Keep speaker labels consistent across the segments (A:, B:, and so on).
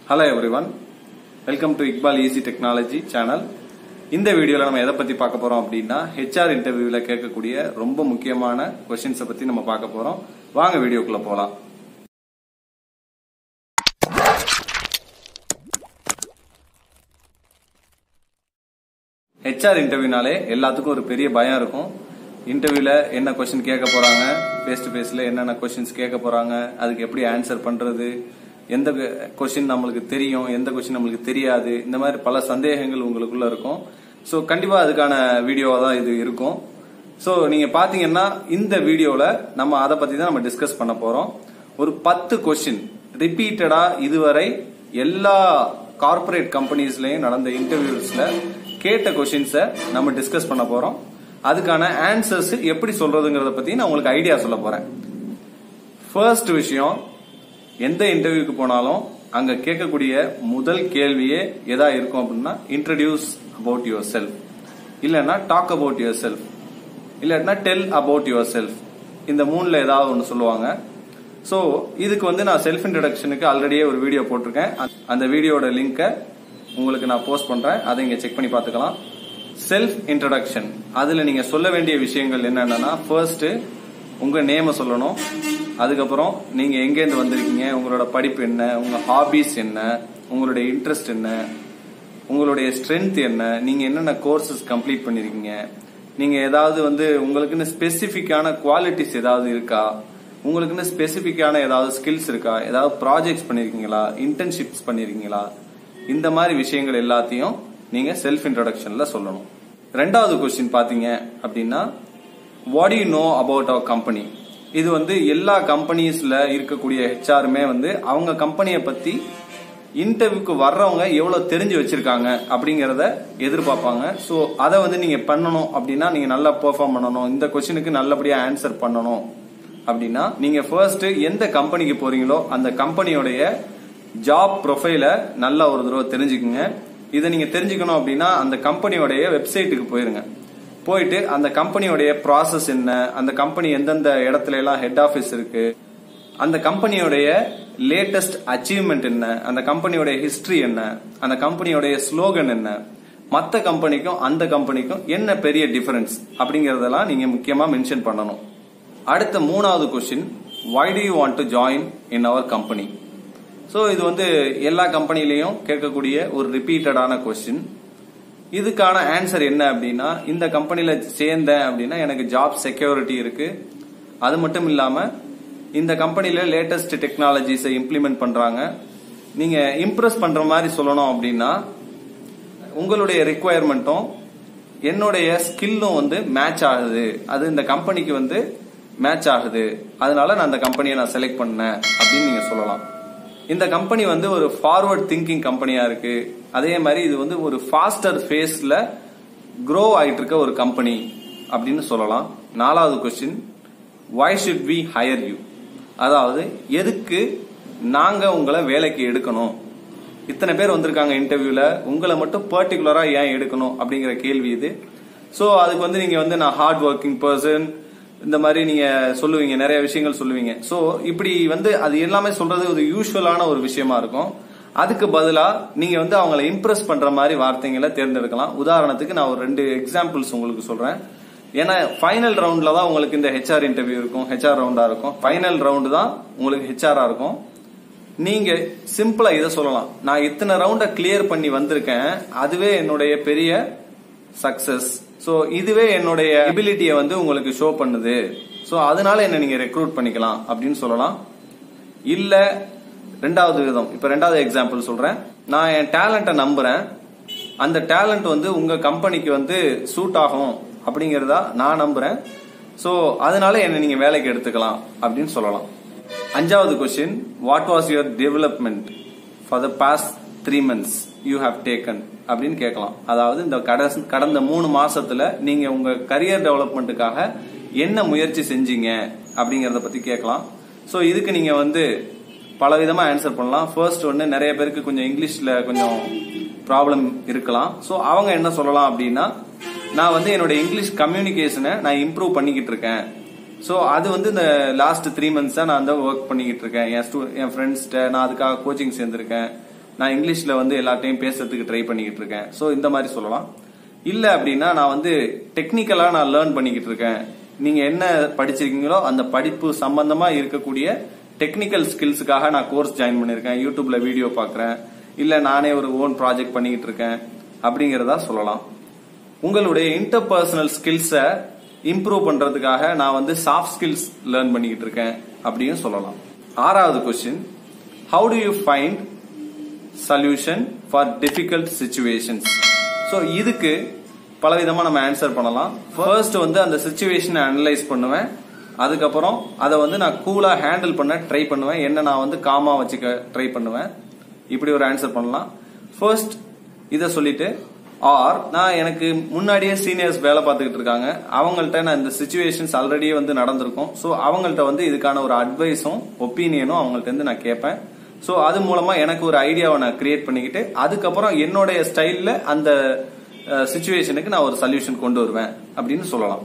A: hello everyone welcome to Iqbal easy technology channel இந்த வீடியோல நம்ம எதை பத்தி பார்க்க போறோம் அப்படின்னா ஹெச்ஆர் இன்டர்வியூல கேட்கக்கூடிய ரொம்ப முக்கியமான கொஸ்டின்ஸை பத்தி நம்ம பார்க்க போறோம் வாங்க வீடியோக்குள்ள போலாம் ஹெச்ஆர் இன்டர்வியூனாலே எல்லாத்துக்கும் ஒரு பெரிய பயம் இருக்கும் இன்டர்வியூல என்ன கொஸ்டின் கேட்க போறாங்க ஃபேஸ் டு ஃபேஸ்ல என்னென்ன கொஸ்டின்ஸ் கேட்க போறாங்க அதுக்கு எப்படி ஆன்சர் பண்றது எந்த கொஸ்டின் நம்மளுக்கு தெரியும் எந்த கொஸ்டின் நம்மளுக்கு தெரியாது இந்த மாதிரி பல சந்தேகங்கள் உங்களுக்குள்ள இருக்கும் ஸோ கண்டிப்பா அதுக்கான வீடியோவா தான் இது இருக்கும் ஸோ நீங்க பாத்தீங்கன்னா இந்த வீடியோல நம்ம அதை பத்தி தான் நம்ம டிஸ்கஸ் பண்ண போறோம் ஒரு பத்து கொஸ்டின் ரிப்பீட்டடா இதுவரை எல்லா கார்பரேட் கம்பெனிஸ்லயும் நடந்த இன்டர்வியூஸ்ல கேட்ட கொஸ்டின்ஸை நம்ம டிஸ்கஸ் பண்ண போறோம் அதுக்கான ஆன்சர்ஸ் எப்படி சொல்றதுங்கிறத பத்தி நான் உங்களுக்கு ஐடியா சொல்ல போறேன் ஃபர்ஸ்ட் விஷயம் எந்த இன்டர்வியூக்கு போனாலும் அங்க கேட்கக்கூடிய முதல் கேள்வியே எதா இருக்கும் அப்படின்னா இன்ட்ரடியூஸ் அபவுட் யுவர் செல்ஃப் இல்லைன்னா டாக் அபவுட் யுவர் செல்ஃப் இல்லாட்டினா டெல் அபவுட் யுவர் செல்ஃப் இந்த மூணுல ஏதாவது ஒன்று சொல்லுவாங்க ஸோ இதுக்கு வந்து நான் செல்ஃப் இன்ட்ரடக்ஷனுக்கு ஆல்ரெடியே ஒரு வீடியோ போட்டிருக்கேன் அந்த வீடியோட லிங்கை உங்களுக்கு நான் போஸ்ட் பண்றேன் அதை இங்க செக் பண்ணி பார்த்துக்கலாம் செல்ஃப் இன்ட்ரடக்ஷன் அதுல நீங்க சொல்ல வேண்டிய விஷயங்கள் என்னென்னா ஃபர்ஸ்ட் உங்க நேம சொல்லணும் அதுக்கப்புறம் நீங்க எங்கேருந்து வந்திருக்கீங்க உங்களோட படிப்பு என்ன உங்க ஹாபிஸ் என்ன உங்களுடைய இன்ட்ரெஸ்ட் என்ன உங்களுடைய ஸ்ட்ரென்த் என்ன நீங்க என்னென்ன கோர்சஸ் கம்ப்ளீட் பண்ணிருக்கீங்க நீங்க ஏதாவது வந்து உங்களுக்குன்னு ஸ்பெசிபிக்கான குவாலிட்டிஸ் ஏதாவது இருக்கா உங்களுக்குன்னு ஸ்பெசிபிக்கான ஏதாவது ஸ்கில்ஸ் இருக்கா ஏதாவது ப்ராஜெக்ட்ஸ் பண்ணிருக்கீங்களா இன்டர்ன்ஷிப்ஸ் பண்ணிருக்கீங்களா இந்த மாதிரி விஷயங்கள் எல்லாத்தையும் நீங்க செல்ஃப் இன்ட்ரடக்ஷன்ல சொல்லணும் ரெண்டாவது கொஸ்டின் பாத்தீங்க அப்படின்னா what you know about our company இது வந்து எல்லா கம்பெனிஸ்ல இருக்கக்கூடிய ஹெச்ஆருமே வந்து அவங்க கம்பெனியை பத்தி இன்டர்வியூக்கு வர்றவங்க எவ்வளவு தெரிஞ்சு வச்சிருக்காங்க அப்படிங்கறத எதிர்பார்ப்பாங்க ஸோ அதை வந்து நீங்க பண்ணணும் அப்படின்னா நீங்க நல்லா பெர்ஃபார்ம் பண்ணணும் இந்த கொஸ்டினுக்கு நல்லபடியா ஆன்சர் பண்ணணும் அப்படின்னா நீங்க ஃபர்ஸ்ட் எந்த கம்பெனிக்கு போறீங்களோ அந்த கம்பெனியோடைய ஜாப் ப்ரொஃபைல நல்லா ஒரு தடவை தெரிஞ்சுக்குங்க இதை நீங்க தெரிஞ்சுக்கணும் அப்படின்னா அந்த கம்பெனியோடைய வெப்சைட்டுக்கு போயிருங்க போயிட்டு அந்த கம்பெனியோடைய ப்ராசஸ் என்ன அந்த கம்பெனி எந்தெந்த இடத்துல எல்லாம் ஹெட் ஆபீஸ் இருக்கு அந்த கம்பெனியோடைய லேட்டஸ்ட் அச்சீவ்மெண்ட் என்ன அந்த கம்பெனியோடைய ஹிஸ்டரி என்ன அந்த கம்பெனியோடைய ஸ்லோகன் என்ன மற்ற கம்பெனிக்கும் அந்த கம்பெனிக்கும் என்ன பெரிய டிஃபரன்ஸ் அப்படிங்கறதெல்லாம் நீங்க முக்கியமா மென்ஷன் பண்ணணும் அடுத்த மூணாவது question why do you want to join in our company so இது வந்து எல்லா கம்பெனிலையும் கேட்கக்கூடிய ஒரு ரிப்பீட்டடான கொஸ்டின் இதுக்கான ஆன்சர் என்ன அப்படின்னா இந்த கம்பெனில சேர்ந்தேன் அப்படின்னா எனக்கு ஜாப் செக்யூரிட்டி இருக்கு அது மட்டும் இல்லாம இந்த கம்பெனில லேட்டஸ்ட் டெக்னாலஜிஸை இம்ப்ளிமெண்ட் பண்றாங்க நீங்க இம்ப்ரெஸ் பண்ற மாதிரி சொல்லணும் அப்படின்னா உங்களுடைய ரிக்குவயர்மெண்ட்டும் என்னுடைய ஸ்கில்லும் வந்து மேட்ச் ஆகுது அது இந்த கம்பெனிக்கு வந்து மேட்ச் ஆகுது அதனால நான் அந்த கம்பெனியை நான் செலக்ட் பண்ணேன் அப்படின்னு நீங்க சொல்லலாம் இந்த கம்பெனி வந்து ஒரு ஃபார்வர்ட் திங்கிங் கம்பெனியா இருக்கு அதே மாதிரி இது வந்து ஒரு ஃபாஸ்டர் ஃபேஸ்ல க்ரோ ஆயிட்டு இருக்க ஒரு கம்பெனி அப்படின்னு சொல்லலாம் நாலாவது question why should we hire you அதாவது எதுக்கு நாங்க உங்களை வேலைக்கு எடுக்கணும் இத்தனை பேர் வந்திருக்காங்க இன்டர்வியூல உங்களை மட்டும் பர்டிகுலரா ஏன் எடுக்கணும் அப்படிங்கிற கேள்வி இது ஸோ அதுக்கு வந்து நீங்க வந்து நான் ஹார்ட் ஒர்க்கிங் பர்சன் இந்த மாதிரி நீங்க சொல்லுவீங்க நிறைய விஷயங்கள் சொல்லுவீங்க ஸோ இப்படி வந்து அது எல்லாமே சொல்றது ஒரு யூஸ்வலான ஒரு விஷயமா இருக்கும் அதுக்கு பதிலா நீங்க வந்து அவங்கள இம்ப்ரெஸ் பண்ற மாதிரி வார்த்தைகளை தேர்ந்தெடுக்கலாம் உதாரணத்துக்கு நான் ஒரு ரெண்டு எக்ஸாம்பிள்ஸ் உங்களுக்கு சொல்றேன் ஏன்னா ஃபைனல் ரவுண்ட்ல தான் உங்களுக்கு இந்த ஹெச்ஆர் இன்டர்வியூ இருக்கும் ஹெச்ஆர் ரவுண்டா இருக்கும் ஃபைனல் ரவுண்டு தான் உங்களுக்கு ஹெச்ஆரா இருக்கும் நீங்க சிம்பிளா இதை சொல்லலாம் நான் இத்தனை ரவுண்ட கிளியர் பண்ணி வந்திருக்கேன் அதுவே என்னுடைய பெரிய சக்சஸ் ஸோ இதுவே என்னுடைய எபிலிட்டியை வந்து உங்களுக்கு ஷோ பண்ணுது ஸோ அதனால என்ன நீங்க ரெக்ரூட் பண்ணிக்கலாம் அப்படின்னு சொல்லலாம் இல்ல ரெண்டாவது விதம் இப்ப ரெண்டாவது எக்ஸாம்பிள் சொல்றேன் நான் என் டேலண்ட்டை நம்புறேன் அந்த டேலண்ட் வந்து உங்க கம்பெனிக்கு வந்து சூட் ஆகும் அப்படிங்கறதா நான் நம்புறேன் ஸோ அதனால என்ன நீங்க வேலைக்கு எடுத்துக்கலாம் அப்படின்னு சொல்லலாம் அஞ்சாவது question what was your development for the past three months you have taken அப்படின்னு கேட்கலாம் அதாவது இந்த கடந்த மூணு மாசத்துல நீங்க உங்க கரியர் டெவலப்மெண்ட்டுக்காக என்ன முயற்சி செஞ்சீங்க அப்படிங்கறத பத்தி கேட்கலாம் ஸோ இதுக்கு நீங்க வந்து பல விதமா ஆன்சர் பண்ணலாம் ஃபர்ஸ்ட் ஒன்று நிறைய பேருக்கு கொஞ்சம் இங்கிலீஷ்ல கொஞ்சம் ப்ராப்ளம் இருக்கலாம் ஸோ அவங்க என்ன சொல்லலாம் அப்படின்னா நான் வந்து என்னோட இங்கிலீஷ் கம்யூனிகேஷனை நான் இம்ப்ரூவ் பண்ணிக்கிட்டு இருக்கேன் ஸோ அது வந்து இந்த லாஸ்ட் த்ரீ மந்த்ஸாக நான் வந்து ஒர்க் பண்ணிக்கிட்டு இருக்கேன் என் ஸ்டூ என் ஃப்ரெண்ட்ஸ்கிட்ட நான் அதுக்காக கோச்சிங் சேர்ந்திருக்கேன் நான் இங்கிலீஷ்ல வந்து எல்லாத்தையும் பேசுறதுக்கு ட்ரை பண்ணிக்கிட்டு இருக்கேன் ஸோ இந்த மாதிரி சொல்லலாம் இல்ல அப்படின்னா நான் வந்து டெக்னிக்கலா நான் லேர்ன் பண்ணிக்கிட்டு இருக்கேன் நீங்க என்ன படிச்சிருக்கீங்களோ அந்த படிப்பு சம்பந்தமா இருக்கக்கூடிய டெக்னிக்கல் ஸ்கில்ஸுக்காக நான் கோர்ஸ் ஜாயின் பண்ணிருக்கேன் யூடியூப்ல வீடியோ பாக்குறேன் இல்ல நானே ஒரு ஓன் ப்ராஜெக்ட் பண்ணிக்கிட்டு இருக்கேன் அப்படிங்கறதா சொல்லலாம் உங்களுடைய இன்டர்பர்சனல் ஸ்கில்ஸை இம்ப்ரூவ் பண்றதுக்காக நான் வந்து சாஃப்ட் ஸ்கில்ஸ் லேர்ன் பண்ணிக்கிட்டு இருக்கேன் அப்படின்னு சொல்லலாம் ஆறாவது question how do you find solution for difficult situations so இதுக்கு பலவிதமா நம்ம ஆன்சர் பண்ணலாம் ஃபர்ஸ்ட் வந்து அந்த சுச்சுவேஷனை அனலைஸ் பண்ணுவேன் அதுக்கப்புறம் அதை வந்து நான் கூலா ஹேண்டில் பண்ண ட்ரை பண்ணுவேன் என்ன நான் வந்து காமா வச்சுக்க ட்ரை பண்ணுவேன் இப்படி ஒரு ஆன்சர் பண்ணலாம் ஃபர்ஸ்ட் இதை சொல்லிட்டு ஆர் நான் எனக்கு முன்னாடியே சீனியர்ஸ் வேலை பார்த்துக்கிட்டு இருக்காங்க அவங்கள்ட்ட நான் இந்த சுச்சுவேஷன்ஸ் ஆல்ரெடியே வந்து நடந்திருக்கும் ஸோ அவங்கள்ட்ட வந்து இதுக்கான ஒரு அட்வைஸும் ஒப்பீனியனும் அவங்கள்ட்ட இருந்து நான் கேட்பேன் ஸோ அது மூலமா எனக்கு ஒரு ஐடியாவை நான் கிரியேட் பண்ணிக்கிட்டு அதுக்கப்புறம் என்னுடைய ஸ்டைல்ல அந்த சுச்சுவேஷனுக்கு நான் ஒரு சொல்யூஷன் கொண்டு வருவேன் அப்படின்னு சொல்லலாம்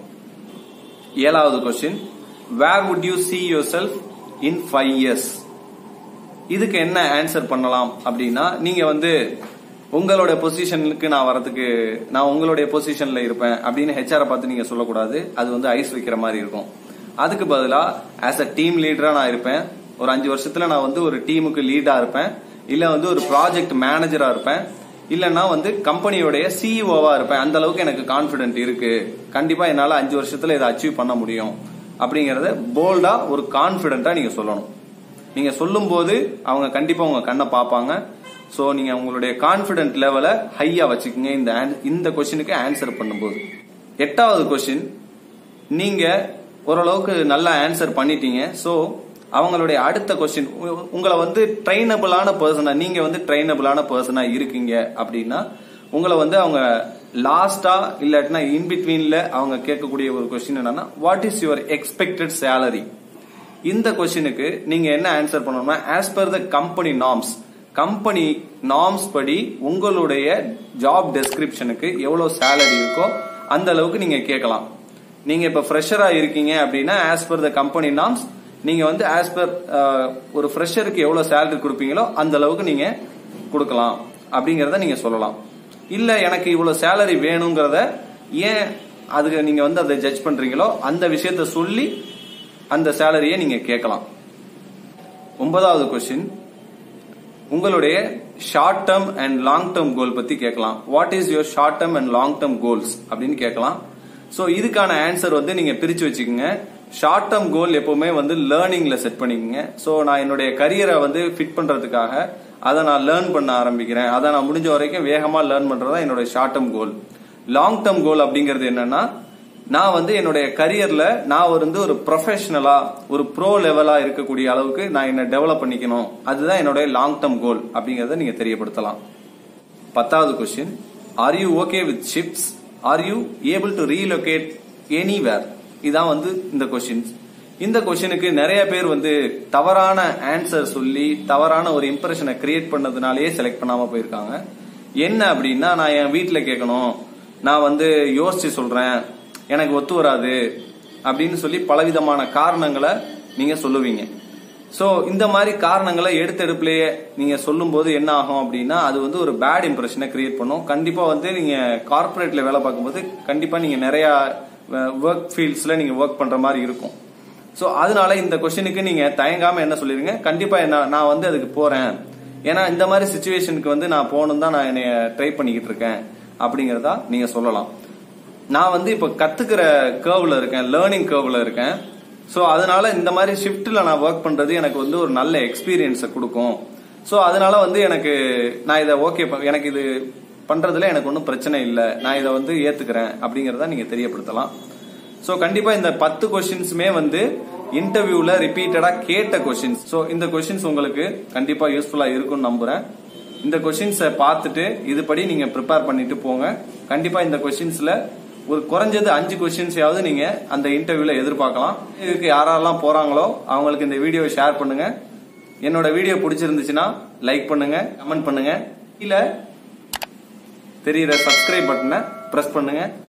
A: ஏழாவது question where would you see yourself in five years இதுக்கு என்ன ஆன்சர் பண்ணலாம் அப்படின்னா நீங்க வந்து உங்களோட பொசிஷனுக்கு நான் வரதுக்கு நான் உங்களுடைய பொசிஷன்ல இருப்பேன் அப்படின்னு ஹெச்ஆரை பார்த்து நீங்க சொல்லக்கூடாது அது வந்து ஐஸ் வைக்கிற மாதிரி இருக்கும் அதுக்கு பதிலா ஆஸ் அ டீம் லீடரா நான் இருப்பேன் ஒரு அஞ்சு வருஷத்துல நான் வந்து ஒரு டீமுக்கு லீடா இருப்பேன் இல்ல வந்து ஒரு ப்ராஜெக்ட் மேனேஜரா இருப்பேன் இல்லைன்னா வந்து கம்பெனியோடைய சிஇஓவா இருப்பேன் அந்த அளவுக்கு எனக்கு கான்பிடென்ட் இருக்கு கண்டிப்பா என்னால அஞ்சு வருஷத்துல இதை அச்சீவ் பண்ண முடியும் அப்படிங்கறத போல்டா ஒரு கான்பிடென்ட்டா நீங்க சொல்லணும் நீங்க சொல்லும் போது அவங்க கண்டிப்பா உங்க கண்ணை பார்ப்பாங்க சோ நீங்க உங்களுடைய கான்பிடென்ட் லெவலை ஹையா வச்சுக்கோங்க இந்த an- இந்த கொஸ்டினுக்கு ஆன்சர் பண்ணும்போது எட்டாவது கொஸ்டின் நீங்க ஓரளவுக்கு நல்லா ஆன்சர் பண்ணிட்டீங்க சோ அவங்களுடைய அடுத்த கொஸ்டின் உங்களை வந்து ட்ரைனபிளான பர்சனா நீங்க வந்து ட்ரைனபிளான பர்சனா இருக்கீங்க அப்படின்னா உங்களை வந்து அவங்க லாஸ்டா இல்லாட்டினா இன் பிட்வீன்ல அவங்க கேட்கக்கூடிய ஒரு கொஸ்டின் என்னன்னா what is your expected salary இந்த கொஸ்டினுக்கு நீங்க என்ன ஆன்சர் பண்ணணும்னா as per the company norms company norms படி உங்களுடைய ஜாப் டெஸ்கிரிப்ஷனுக்கு எவ்வளவு சேலரி இருக்கோ அந்த அளவுக்கு நீங்க கேட்கலாம் நீங்க இப்ப ஃப்ரெஷரா இருக்கீங்க அப்படின்னா as per the company norms நீங்க வந்து ஆஸ் பர் ஒரு ஃப்ரெஷருக்கு எவ்வளவு சேலரி கொடுப்பீங்களோ அந்த அளவுக்கு நீங்க கொடுக்கலாம் அப்படிங்கறத நீங்க சொல்லலாம் இல்ல எனக்கு இவ்வளவு சேலரி வேணுங்கிறத ஏன் அதுக்கு நீங்க வந்து அதை ஜட்ஜ் பண்றீங்களோ அந்த விஷயத்த சொல்லி அந்த சேலரியை நீங்க கேட்கலாம் ஒன்பதாவது கொஸ்டின் உங்களுடைய short term and long term goal பத்தி கேட்கலாம் what is your short term and long term goals அப்படின்னு கேட்கலாம் சோ இதுக்கான ஆன்சர் வந்து நீங்க பிரிச்சு வச்சுக்கோங்க ஷார்ட் டேர்ம் கோல் எப்பவுமே வந்து லேர்னிங்ல செட் பண்ணிக்கோங்க சோ நான் என்னுடைய கரியரை வந்து ஃபிட் பண்றதுக்காக அதை நான் லேர்ன் பண்ண ஆரம்பிக்கிறேன் அதை நான் முடிஞ்ச வரைக்கும் வேகமா லேர்ன் பண்றதா என்னுடைய short term goal long term goal அப்படிங்கிறது என்னன்னா நான் வந்து என்னுடைய கரியர்ல நான் வந்து ஒரு ப்ரொஃபஷனலா ஒரு ப்ரோ லெவலா இருக்கக்கூடிய அளவுக்கு நான் என்ன டெவலப் பண்ணிக்கணும் அதுதான் என்னுடைய லாங் டேர்ம் கோல் அப்படிங்கறத நீங்க தெரியப்படுத்தலாம் பத்தாவது question are you okay with shifts are you able to relocate anywhere இதான் வந்து இந்த கொஸ்டின்ஸ் இந்த கொஸ்டினுக்கு நிறைய பேர் வந்து தவறான ஆன்சர் சொல்லி தவறான ஒரு இம்ப்ரெஷனை கிரியேட் பண்ணதுனாலேயே செலக்ட் பண்ணாம போயிருக்காங்க என்ன அப்படின்னா நான் என் வீட்ல கேட்கணும் நான் வந்து யோசிச்சு சொல்றேன் எனக்கு ஒத்து வராது அப்படின்னு சொல்லி பலவிதமான காரணங்களை நீங்க சொல்லுவீங்க சோ இந்த மாதிரி காரணங்களை எடுத்தெடுப்புலயே நீங்க சொல்லும்போது என்ன ஆகும் அப்படின்னா அது வந்து ஒரு பேட் இம்ப்ரெஷனை கிரியேட் பண்ணும் கண்டிப்பா வந்து நீங்க கார்ப்பரேட்ல வேலை பார்க்கும்போது கண்டிப்பா நீங்க நிறைய ஒர்க் ஃபீல்ட்ஸ்ல நீங்க ஒர்க் பண்ற மாதிரி இருக்கும் சோ அதனால இந்த கொஸ்டினுக்கு நீங்க தயங்காம என்ன சொல்லிருங்க கண்டிப்பா என்ன நான் வந்து அதுக்கு போறேன் ஏன்னா இந்த மாதிரி சுச்சுவேஷனுக்கு வந்து நான் போகணும் தான் நான் என்னைய ட்ரை பண்ணிக்கிட்டு இருக்கேன் அப்படிங்கறதா நீங்க சொல்லலாம் நான் வந்து இப்ப கத்துக்கிற கேர்வ்ல இருக்கேன் லேர்னிங் கேர்வ்ல இருக்கேன் சோ அதனால இந்த மாதிரி ஷிஃப்ட்ல நான் ஒர்க் பண்றது எனக்கு வந்து ஒரு நல்ல எக்ஸ்பீரியன்ஸை கொடுக்கும் சோ அதனால வந்து எனக்கு நான் இதை ஓகே எனக்கு இது பண்றதுல எனக்கு ஒன்றும் பிரச்சனை இல்லை நான் இதை வந்து ஏத்துக்கிறேன் அப்படிங்கறத நீங்க தெரியப்படுத்தலாம் சோ கண்டிப்பா இந்த பத்து கொஸ்டின்ஸுமே வந்து இன்டர்வியூல ரிப்பீட்டடா கேட்ட கொஸ்டின்ஸ் சோ இந்த கொஸ்டின்ஸ் உங்களுக்கு கண்டிப்பா யூஸ்ஃபுல்லா இருக்கும்னு நம்புறேன் இந்த கொஸ்டின்ஸை பார்த்துட்டு இதுபடி நீங்க ப்ரிப்பேர் பண்ணிட்டு போங்க கண்டிப்பா இந்த கொஸ்டின்ஸ்ல ஒரு குறைஞ்சது அஞ்சு கொஸ்டின்ஸையாவது நீங்க அந்த இன்டர்வியூல எதிர்பார்க்கலாம் இதுக்கு யாரெல்லாம் போறாங்களோ அவங்களுக்கு இந்த வீடியோவை ஷேர் பண்ணுங்க என்னோட வீடியோ பிடிச்சிருந்துச்சுன்னா லைக் பண்ணுங்க கமெண்ட் பண்ணுங்க இல்ல தெரியுற சப்ஸ்கிரைப் பட்டனை பிரஸ் பண்ணுங்க